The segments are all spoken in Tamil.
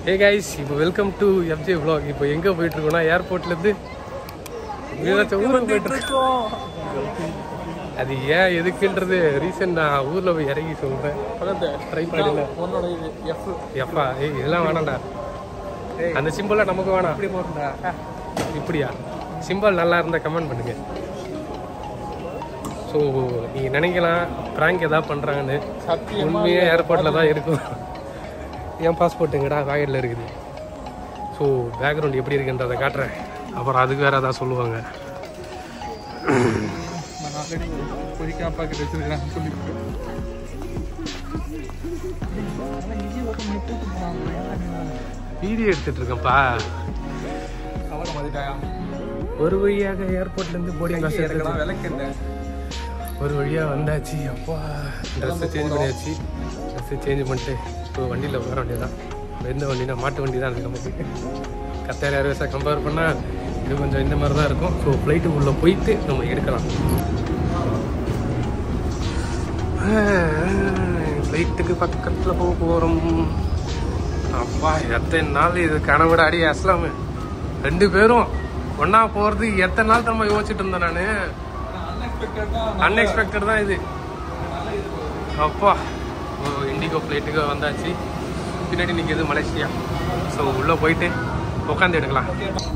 ஹே கைஸ் இப்போ வெல்கம் டு எஃப்ஜே vlog இப்போ எங்கே போயிட்டு இருக்கோம்னா ஏர்போர்ட்லேருந்து ஏதாச்சும் ஊருக்கு போயிட்டு இருக்கோம் அது ஏன் எதுக்குன்றது ரீசன் நான் ஊரில் போய் இறங்கி சொல்கிறேன் ட்ரை பண்ணல உன்னோட இது எஃப் எப்பா ஏய் இதெல்லாம் வேணாம்டா அந்த சிம்பிளாக நமக்கு வேணாம் இப்படி போட்டுடா இப்படியா சிம்பிள் நல்லா இருந்தால் கமெண்ட் பண்ணுங்க ஸோ நீங்கள் நினைக்கலாம் ப்ராங்க் எதாவது பண்ணுறாங்கன்னு சத்தியமா உண்மையாக ஏர்போர்ட்டில் தான் இருக்கும் என் பாஸ்போர்ட் எங்கடா பாக்கெட்டில் இருக்குது ஸோ பேக்ரவுண்ட் எப்படி இருக்குன்றதை காட்டுறேன் அப்புறம் அதுக்கு வேறு ஏதாவது சொல்லுவாங்க நான் ஆல்ரெடி பொறிக்க அப்பா கிட்ட வச்சிருக்கிறேன் சொல்லியிருக்கேன் வீடியோ எடுத்துட்டு இருக்கேன்ப்பா கவலை மாதிரிட்டாயா ஒரு வழியாக ஏர்போர்ட்லேருந்து போர்டிங் காசு எடுக்கலாம் எனக்கெல்லாம் விளக்கு என்ன ஒரு வழியாக வந்தாச்சு அப்பா ட்ரெஸ்ஸை சேஞ்ச் பண்ணியாச்சு ட்ரெஸ்ஸை சேஞ்ச் பண்ணிட்டு இப்போ வண்டியில் உட்கார வேண்டியதான் எந்த வண்டினா மாட்டு வண்டி தான் இருக்கு நமக்கு கத்தார் ஏர்வேஸாக கம்பேர் பண்ணால் இது கொஞ்சம் இந்த மாதிரி தான் இருக்கும் ஸோ ஃப்ளைட்டுக்குள்ளே போயிட்டு நம்ம எடுக்கலாம் ஃப்ளைட்டுக்கு பக்கத்தில் போக போகிறோம் அப்பா எத்தனை நாள் இது கனவுட அடி அஸ்லாமு ரெண்டு பேரும் ஒன்றா போகிறது எத்தனை நாள் நம்ம யோசிச்சுட்டு இருந்தேன் நான் அன்எக்ஸ்பெக்டடாக அன்எக்ஸ்பெக்டட் தான் இது அப்பா இண்டிகோ ஃப்ளைட்டுக்கு வந்தாச்சு பின்னாடி நிற்கிது மலேசியா ஸோ உள்ளே போயிட்டு உட்காந்து எடுக்கலாம்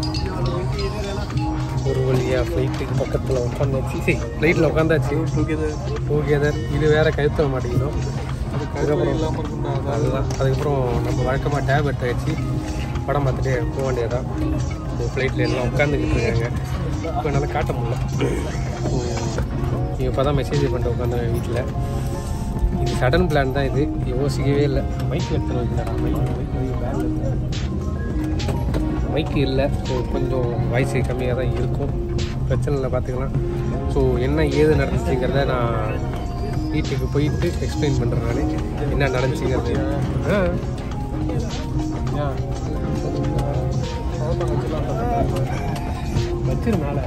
ஒரு வழியாக ஃப்ளைட்டுக்கு பக்கத்தில் உட்காந்தாச்சு சரி ஃப்ளைட்டில் உட்காந்தாச்சு டுகெதர் டூகெதர் இது வேற கழுத்த மாட்டேங்கிறோம் அது கருவறை இல்லாமல் இருக்கும்டா அதுதான் அதுக்கப்புறம் நம்ம வழக்கமாக டேப்லெட் வச்சு படம் பார்த்துட்டு போக வேண்டியதான் ஸோ ஃப்ளைட்டில் எல்லாம் உட்காந்துக்கிட்டு இருக்காங்க இப்போ என்னால் காட்ட முடியல இப்போ தான் மெசேஜ் பண்ணிட்டு உட்காந்து வீட்டில் இது சடன் பிளான் தான் இது யோசிக்கவே இல்லை மைக் எடுத்துன்னு வைக்கலடா மைக் மைக் பேக்கில் மைக்கு இல்லை ஸோ கொஞ்சம் வாய்ஸ் கம்மியாக தான் இருக்கும் பிரச்சனை இல்லை பார்த்துக்கலாம் ஸோ என்ன ஏது நடந்துச்சுங்கிறத நான் வீட்டுக்கு போயிட்டு எக்ஸ்பிளைன் பண்ணுறேன் நான் என்ன நடந்துச்சுங்கிறது ஆ வச்சிரு மேலே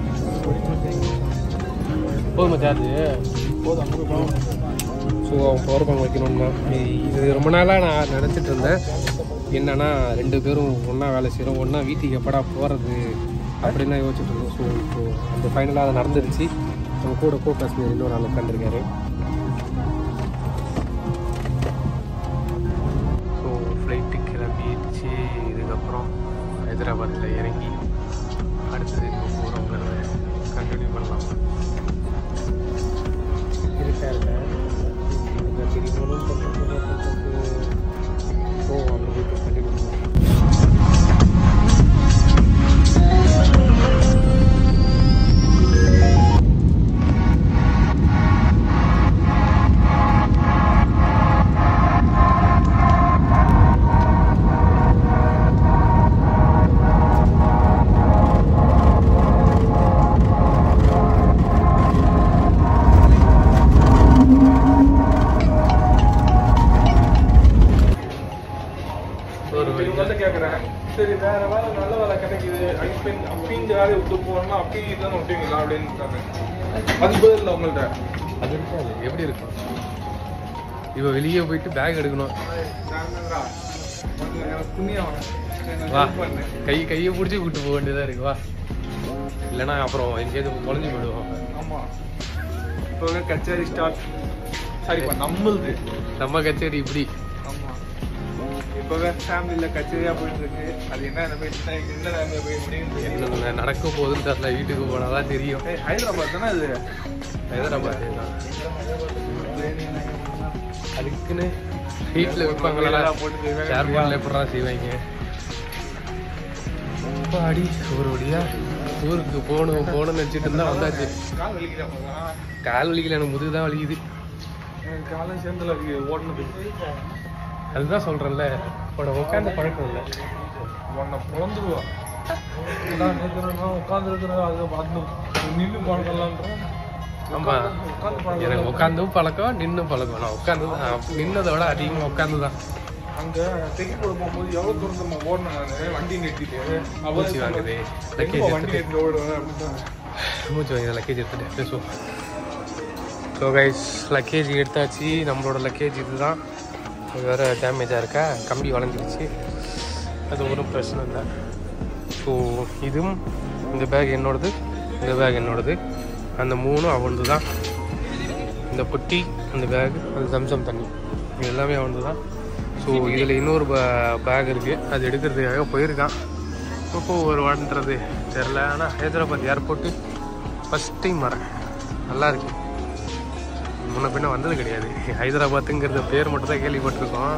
போதுமா சார்ஜ் போதும் அங்கே போகலாம் ஸோ பவர் பேங்க் வைக்கணும்னா இது ரொம்ப நாளாக நான் நினச்சிட்டு இருந்தேன் என்னன்னா ரெண்டு பேரும் ஒன்றா வேலை செய்கிறோம் ஒன்றா வீட்டுக்கு எப்படா போகிறது அப்படின்னு தான் யோசிச்சுட்டு இருந்தோம் ஸோ இப்போ அந்த ஃபைனலாக அது நடந்துருச்சு நம்ம கூட கோ பேசஞ்சர் இன்னொரு ஆள் உட்காந்துருக்காரு ஸோ ஃப்ளைட்டு கிளம்பிடுச்சு இதுக்கப்புறம் ஹைதராபாத்தில் இறங்கி அடுத்தது எங்கே போகிறோங்கிறத கண்டினியூ பண்ணலாம் இருக்கா இல்லை இவங்க திரும்பணும் போவோம் அந்த வீட்டுக்கு கண்டினியூ பண்ணுவோம் ஒரு சரி, உங்கள்ட்ட கேட்குறேன் சரி வேற வேலை நல்ல வேலை கிடைக்குது ஐஸ்பெயின் அப்படி இந்த வேலையை விட்டு போகணும்னா அப்படி தானே விட்டுவீங்களா அப்படின்னு இருக்காங்க அது பதில் இல்லை உங்கள்ட்ட அது இருக்காது எப்படி இருக்கும் இவ வெளியே போயிட்டு பேக் எடுக்கணும் எனக்கு புண்ணியம் வேணும். வா எனக்கு help பண்ணு. கை கையை பிடிச்சி கூட்டு போக வேண்டியதா இருக்கு வா இல்லைன்னா அப்புறம் எங்கேயாவது தொலைஞ்சு போயிடுவோம் ஆமா இப்போ கச்சேரி ஸ்டார்ட் சரிப்பா நம்மளுது நம்ம கச்சேரி இப்படி ஆமா இப்போவே ஃபேமிலியில கச்சேரியா போயிட்டு இருக்கு அது என்ன நிலைமை என்ன நிலைமை போய் முடியும் தெரியல. என்ன நடக்க போகுதுன்னு தெரியல வீட்டுக்கு போனாதான் தெரியும் ஏய், ஹைதராபாத் தானே அது ஹைதராபாத் தான் அதுக்குன்னு வீட்டில் வைப்பாங்களா போட்டு செய்வாங்க. சேர்பாலில் எப்படா செய்வாங்க பாடி ஒரு வழியா ஊருக்கு போகணும் போகணும்னு நினச்சிட்டு இருந்தா வந்தாச்சு கால் வலிக்குதாப்பா கால் வலிக்கல எனக்கு முதுகு தான் வலிக்குது எனக்கு காலம் சேர்ந்துல இருக்கு ஓடனது அதுதான் சொல்றேன்ல உன உட்காந்து பழக்கம் இல்லை உன்னை பிறந்துருவா உட்காந்து இருக்கிற அது பார்த்து நின்று பழக்கலான்ற ஆமா உட்காந்து பழக்கம் எனக்கு உட்காந்தும் பழக்கம் நின்னும் பழக்கம் நான் உட்காந்து நின்னதை விட அதிகமாக உட்காந்து தான் அங்க டிக்கெட் போட போகும்போது எவ்வளவு தூரம் நம்ம ஓடணும் நானு வண்டி நிறுத்திட்டு மூச்சு வாங்குது எங்கப்பா லக்கேஜ் வண்டி எடுத்துட்டு நிறுத்தி ஓடுவேன் அப்படின்னு மூச்சு வாங்குது லக்கேஜ் எடுத்துட்டு பேசுவோம் ஸோ கைஸ் லக்கேஜ் எடுத்தாச்சு நம்மளோட லக்கேஜ் இதுதான் இது வேறு டேமேஜாக இருக்கா கம்பி வளைஞ்சிருச்சு அது ஒன்றும் பிரச்சனை இல்லை ஸோ இதுவும் இந்த பேக் என்னோடது இந்த பேக் என்னோடது அந்த மூணும் அவனது தான் இந்த பொட்டி அந்த பேக் அது சம்சம் தண்ணி இது எல்லாமே அவனது தான் ஸோ இதில் இன்னொரு பேக் இருக்குது அது எடுக்கிறதுக்காக போயிருக்கான் இப்போ ஒரு வாட்டுன்றது தெரில ஆனால் ஹைதராபாத் ஏர்போர்ட்டு ஃபஸ்ட் டைம் வரேன் நல்லா இருக்கு முன்ன பின்ன வந்தது கிடையாது ஹைதராபாத்துங்கிறத பேர் மட்டும் தான் கேள்விப்பட்டிருக்கோம்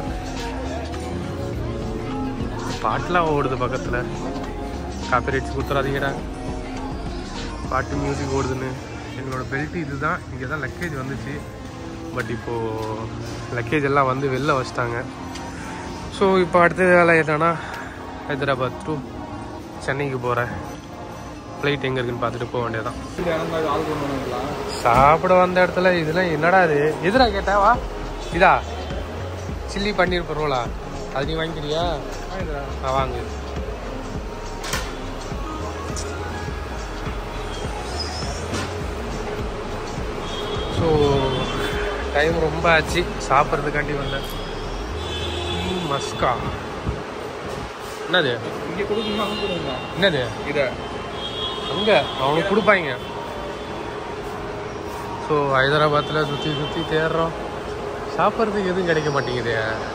பாட்டெலாம் ஓடுது பக்கத்தில் காப்பிரைட்ஸ் கொடுத்துறாதீங்கடா பாட்டு மியூசிக் ஓடுதுன்னு என்னோட பெல்ட் இதுதான் இங்கே தான் லக்கேஜ் வந்துச்சு பட் இப்போது லக்கேஜ் எல்லாம் வந்து வெளில வச்சிட்டாங்க ஸோ இப்போ அடுத்த வேலை என்னன்னா ஹைதராபாத் டு சென்னைக்கு போகிறேன் ஃப்ளைட் எங்கே இருக்குன்னு பார்த்துட்டு போக வேண்டியதான் இந்த இடம் மாதிரி ஆள் பண்ணுவாங்களா சாப்பிட வந்த இடத்துல இதெல்லாம் என்னடா இது எதுடா கேட்டா வா இதா சில்லி பன்னீர் பரோலா அது நீ வாங்கிக்கிறியா ஆ வாங்கு ஸோ டைம் ரொம்ப ஆச்சு சாப்பிட்றதுக்காண்டி வந்தேன் ம், மஸ்கா என்னது இங்கே கொடுக்கணும் அங்கே கொடுங்க என்னது இதை அங்க அவனுக்கு கொடுப்பாங்க ஸோ ஹைதராபாத்தில் சுற்றி சுற்றி தேடுறோம் சாப்பிட்றதுக்கு எதுவும் கிடைக்க மாட்டேங்குது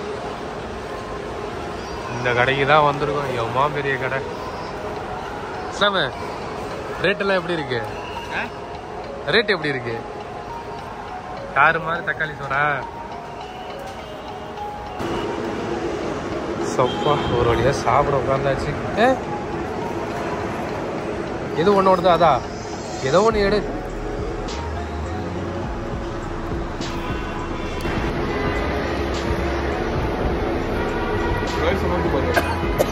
இந்த கடைக்கு தான் வந்திருக்கோம் எவ்வளோ பெரிய கடை இஸ்லாம ரேட்டெல்லாம் எப்படி இருக்கு ரேட் எப்படி இருக்கு காரு மாதிரி தக்காளி சோறா சொப்பா ஒரு வழியாக சாப்பிட உட்காந்தாச்சு ஏ எது ஒன்னோடது அதா ஏதோ ஒன்று எடு ரைஸ் வந்து பாருங்க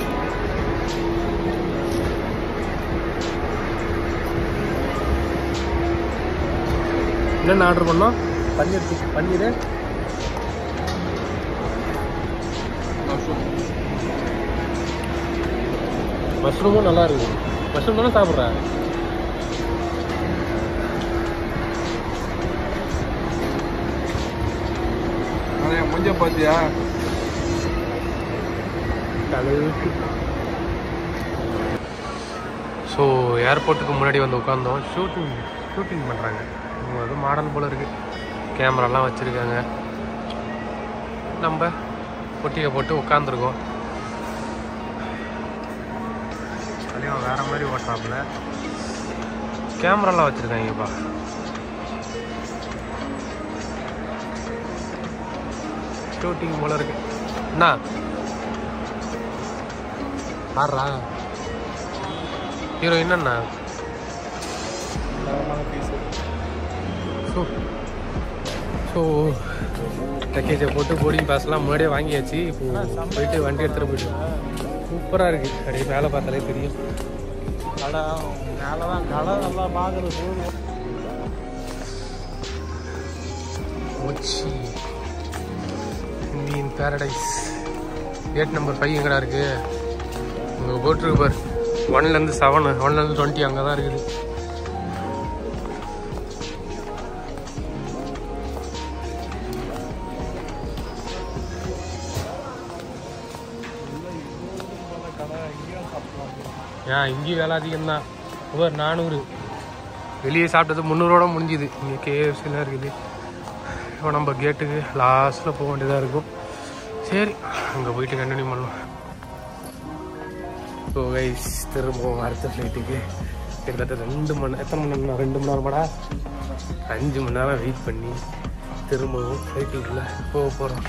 என்னென்ன ஆர்டர் பண்ணோம் பன்னீர் டிக்- பன்னீர் மஷ்ரூம் மஷ்ரூமும் நல்லா இருக்கு மஷ்ரூம் தானே சாப்பிட்றேன் ஆனால் என் முஞ்ச பார்த்தியா ஸோ ஏர்போர்ட்டுக்கு முன்னாடி வந்து உட்காந்தோம் ஷூட்டிங் ஷூட்டிங் பண்ணுறாங்க இவங்க வந்து மாடல் போல் இருக்குது கேமராலாம் வச்சுருக்காங்க நம்ம பொட்டியை போட்டு உட்காந்துருக்கோம் அதுலேயும் வேறு மாதிரி ஓட்டுறாப்புல கேமராலாம் வச்சுருக்காங்கப்பா ஷூட்டிங் போல இருக்கு என்ன ஆடுறா ஹீரோ என்னண்ணா தரமான பீஸ் ஸோ ஸோ பேக்கேஜை போட்டு போர்டிங் பாஸ்லாம் முன்னாடியே வாங்கியாச்சு இப்போ போயிட்டு வண்டி எடுத்துகிட்டு போயிட்டு சூப்பராக இருக்குது அப்படியே மேலே பார்த்தாலே தெரியும் கடை மேலே தான் கடை நல்லா பார்க்குறது போதும் ஓச்சி மீன் பேரடைஸ் கேட் நம்பர் ஃபைவ் எங்கடா இருக்கு இங்கே போட்டிருக்கு பார் ஒன்லேருந்து செவன் ஒன்லேருந்து டுவெண்ட்டி அங்கே தான் இருக்குது கடை இங்கேயும் சாப்பிடலாம் ஏன் இங்கேயும் வேலை அதிகம்தான் ஒரு நானூறு வெளியே சாப்பிட்டது முந்நூறோட முடிஞ்சுது இங்கே கேஎஃப்சிலாம் இருக்குது இப்போ நம்ம கேட்டுக்கு லாஸ்ட்டில் போக வேண்டியதாக இருக்கும் சரி அங்கே போயிட்டு கண்டினியூ பண்ணலாம் ஸோ கைஸ் திரும்பவும் அடுத்த ஃப்ளைட்டுக்கு கிட்டத்தட்ட ரெண்டு மணி எத்தனை மணி நேரம் ரெண்டு மணி நேரமாடா அஞ்சு மணி நேரம் வெயிட் பண்ணி திரும்பவும் ஃப்ளைட்டுக்குள்ளே போக போகிறோம்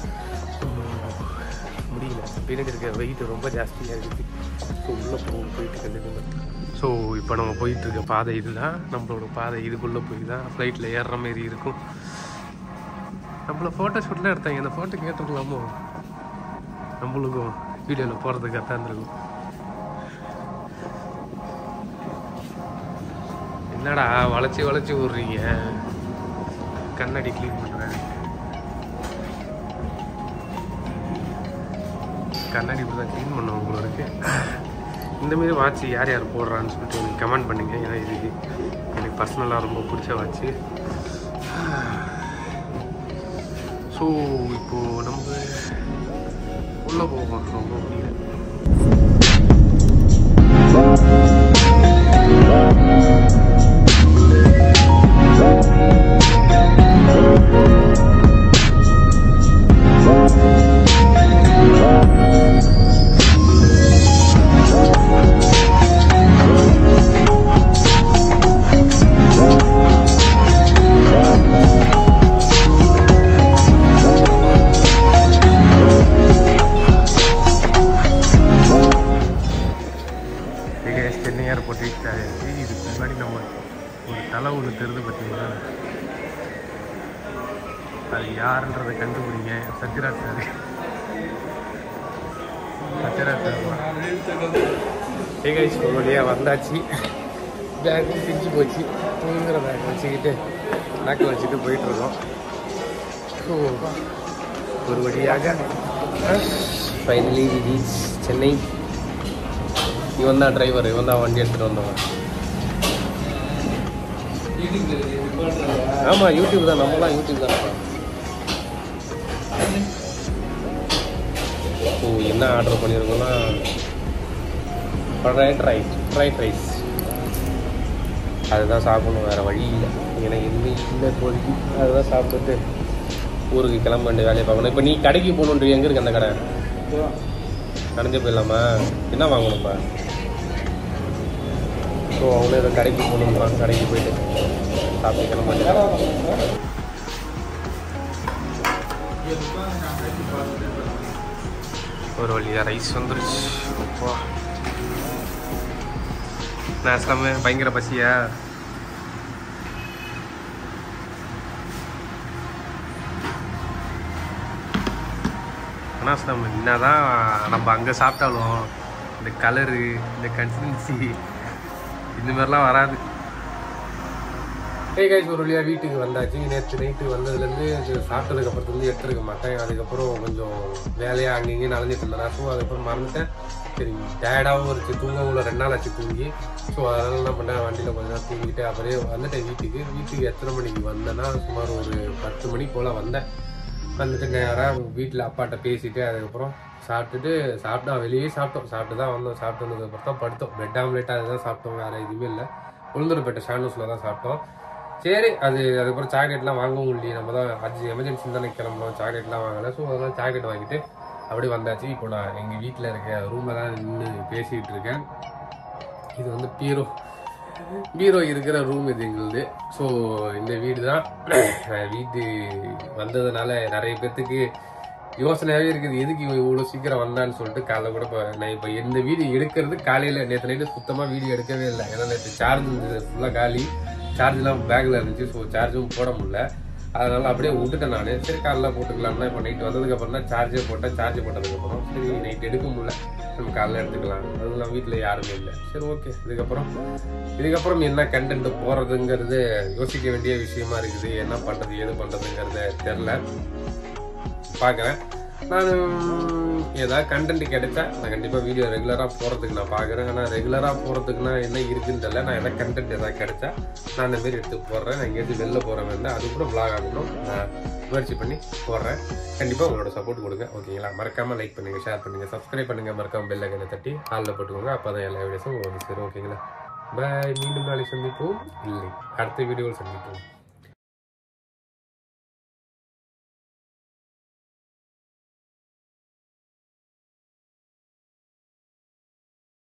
முடியல பின்னாடி இருக்க வெயிட் ரொம்ப ஜாஸ்தியாக இருக்குது ஸோ உள்ளே போ போயிட்டு கண்டிப்பாக ஸோ இப்போ நம்ம போயிட்டு இருக்க பாதை இதுதான் நம்மளோட பாதை இதுக்குள்ளே போய் தான் ஃப்ளைட்டில் ஏறுற மாதிரி இருக்கும் நம்மள ஃபோட்டோ ஷூட்லாம் எடுத்தாங்க அந்த ஃபோட்டோ கேட்டுருக்கலாமோ நம்மளுக்கும் வீடியோவில் போகிறதுக்கு கரெக்டாக இருந்திருக்கும் என்னடா வளைச்சி வளைச்சி விட்றீங்க கண்ணாடி க்ளீன் பண்ணுறேன் கண்ணாடி இப்படி தான் க்ளீன் பண்ணுவோம் உங்களுக்கு இந்த மாதிரி வாட்ச் யார் யார் போடுறான்னு சொல்லிட்டு எனக்கு கமெண்ட் பண்ணுங்க ஏன்னா இது எனக்கு பர்சனலாக ரொம்ப பிடிச்ச வாட்ச்சு ஸோ இப்போது நம்ம உள்ளே போவோம் ரொம்ப முடியல பிகேஎஸ் சென்னை ஏர்போர்ட் ரீச் ஆகிடுச்சு இதுக்கு முன்னாடி நம்ம ஒரு தலை ஒன்று தெரிந்து பார்த்தீங்கன்னா அது யாருன்றதை கண்டுபிடிங்க Sathyaraj sir Sathyaraj sir PKS ஒரு வழியாக வந்தாச்சு பேக் பிஞ்சு போச்சு தூங்குற பேக் வச்சுக்கிட்டு பேக்கில் வச்சுட்டு போயிட்டுருக்கோம் ஸோ ஒரு வழியாக ஃபைனலி ரீச் சென்னை இவன் தான் டிரைவர் இவன் தான் வண்டி எடுத்துகிட்டு வந்தவன் ஆமாம் யூடியூப் தான் நம்மலாம் யூடியூப் தான் ஓ என்ன ஆர்டர் பண்ணியிருக்கோம்னா ஃப்ரைட் ரைஸ் ஃப்ரைட் ரைஸ் அதுதான் சாப்பிடணும் வேறு வழி இல்லை எனக்கு எதுவுமே இல்லை இப்போதைக்கு அதுதான் சாப்பிட்டுட்டு ஊருக்கு கிளம்ப வேண்டிய வேலையை பார்க்கணும் இப்போ நீ கடைக்கு போகணுன்ற எங்கே இருக்கு அந்த கடை நடந்தே போயிடலாமா என்ன வாங்கணும்ப்பா ஸோ அவங்களே இதை கடைக்கு போகணும்ப்பா கடைக்கு போயிட்டு சாப்பிட்டு கிளம்ப வேண்டியது ஒரு வழியாக ரைஸ் வந்துருச்சு அப்பா நான் இஸ்லாமே பயங்கர பசியா ஆனால் நம்ம என்னதான் நம்ம அங்கே சாப்பிட்டாலும் இந்த கலரு இந்த கன்சிஸ்டன்சி இந்த மாதிரிலாம் வராது ஏய் கைஸ் ஒரு வழியாக வீட்டுக்கு வந்தாச்சு நேற்று நைட்டு வந்ததுலேருந்து இது சாப்பிட்டதுக்கு அப்புறத்துலேருந்து எடுத்துருக்க மாட்டேன் அதுக்கப்புறம் கொஞ்சம் வேலையாக அங்கேயும் நனைஞ்சிட்டு இருந்தேன் ஸோ அதுக்கப்புறம் மறந்துட்டேன் சரி டயர்டாகவும் இருந்துச்சு தூங்கவும் இல்லை ரெண்டு நாள் ஆச்சு தூங்கி ஸோ அதனால என்ன பண்ணேன் வண்டியில் கொஞ்ச நேரம் தூங்கிட்டு அப்படியே வந்துட்டேன் வீட்டுக்கு வீட்டுக்கு எத்தனை மணிக்கு வந்தேன்னா சுமார் ஒரு பத்து மணி போல் வந்தேன் வந்துட்டு நேராக வீட்டில் அப்பாட்ட பேசிட்டு அதுக்கப்புறம் சாப்பிட்டுட்டு சாப்பிட்டா வெளியே சாப்பிட்டோம் சாப்பிட்டு தான் வந்தோம் சாப்பிட்டு வந்ததுக்கப்புறம் தான் படுத்தோம் பிரெட் ஆம்லேட் அதுதான் சாப்பிட்டோம் வேறு எதுவுமே இல்லை உளுந்தூர்பேட்டை ஷானூஸில் தான் சாப்பிட்டோம் சரி அது அதுக்கப்புறம் சாக்லேட்லாம் வாங்கவும் இல்லையே நம்ம தான் அர்ஜி எமர்ஜென்சி தானே கிளம்பணும் சாக்லேட்லாம் வாங்கலை ஸோ அதெல்லாம் சாக்லேட் வாங்கிட்டு அப்படியே வந்தாச்சு இப்போ நான் எங்கள் வீட்டில் இருக்க ரூமில் தான் நின்று பேசிகிட்டு இருக்கேன் இது வந்து பீரோ பீரோ இருக்கிற ரூம் இது எங்களுது ஸோ இந்த வீடு தான் வீட்டு வந்ததுனால நிறைய பேர்த்துக்கு யோசனையாகவே இருக்குது எதுக்கு இவன் இவ்வளோ சீக்கிரம் வந்தான்னு சொல்லிட்டு காலைல கூட இப்போ நான் இப்போ இந்த வீடியோ எடுக்கிறது காலையில் நேற்று நைட்டு சுத்தமாக வீடியோ எடுக்கவே இல்லை ஏன்னா நேற்று சார்ஜ் இருந்தது ஃபுல்லாக காலி சார்ஜ்லாம் பேக்கில் இருந்துச்சு ஸோ சார்ஜும் போட முடியல அதனால அப்படியே விட்டுட்டேன் நான் சரி காலைல போட்டுக்கலாம்னா இப்போ நைட் வந்ததுக்கப்புறம் தான் சார்ஜே போட்டேன் சார்ஜ் போட்டதுக்கப்புறம் சரி நைட் எடுக்க முடியல நம்ம காலைல எடுத்துக்கலாம் அதெல்லாம் வீட்டில் யாருமே இல்லை சரி ஓகே இதுக்கப்புறம் இதுக்கப்புறம் என்ன கண்டென்ட் போகிறதுங்கிறது யோசிக்க வேண்டிய விஷயமா இருக்குது என்ன பண்ணுறது ஏது பண்ணுறதுங்கிறத தெரில பார்க்குறேன் நான் ஏதாவது கண்டென்ட் கிடைச்சா நான் கண்டிப்பாக வீடியோ ரெகுலராக போகிறதுக்கு நான் பார்க்குறேன் ஆனால் ரெகுலராக போகிறதுக்குனா என்ன இருக்குன்னு தெரியல நான் எதாவது கண்டென்ட் ஏதாவது கிடைச்சா நான் இந்த மாதிரி எடுத்து போடுறேன் நான் எங்கேயாச்சும் வெளில போகிறேன் வந்து அது கூட vlog ஆகணும் நான் முயற்சி பண்ணி போடுறேன் கண்டிப்பாக உங்களோட சப்போர்ட் கொடுங்க ஓகேங்களா மறக்காமல் லைக் பண்ணுங்கள் ஷேர் பண்ணுங்கள் சப்ஸ்கிரைப் பண்ணுங்கள் மறக்காமல் பெல் ஐக்கனை தட்டி ஹாலில் போட்டுக்கோங்க அப்போ தான் எல்லா வீடியோஸும் உங்களுக்கு சேரும் ஓகேங்களா பாய் மீண்டும் நாளை சந்திப்போம் இல்லை அடுத்த வீடியோவில் சந்திப்போம்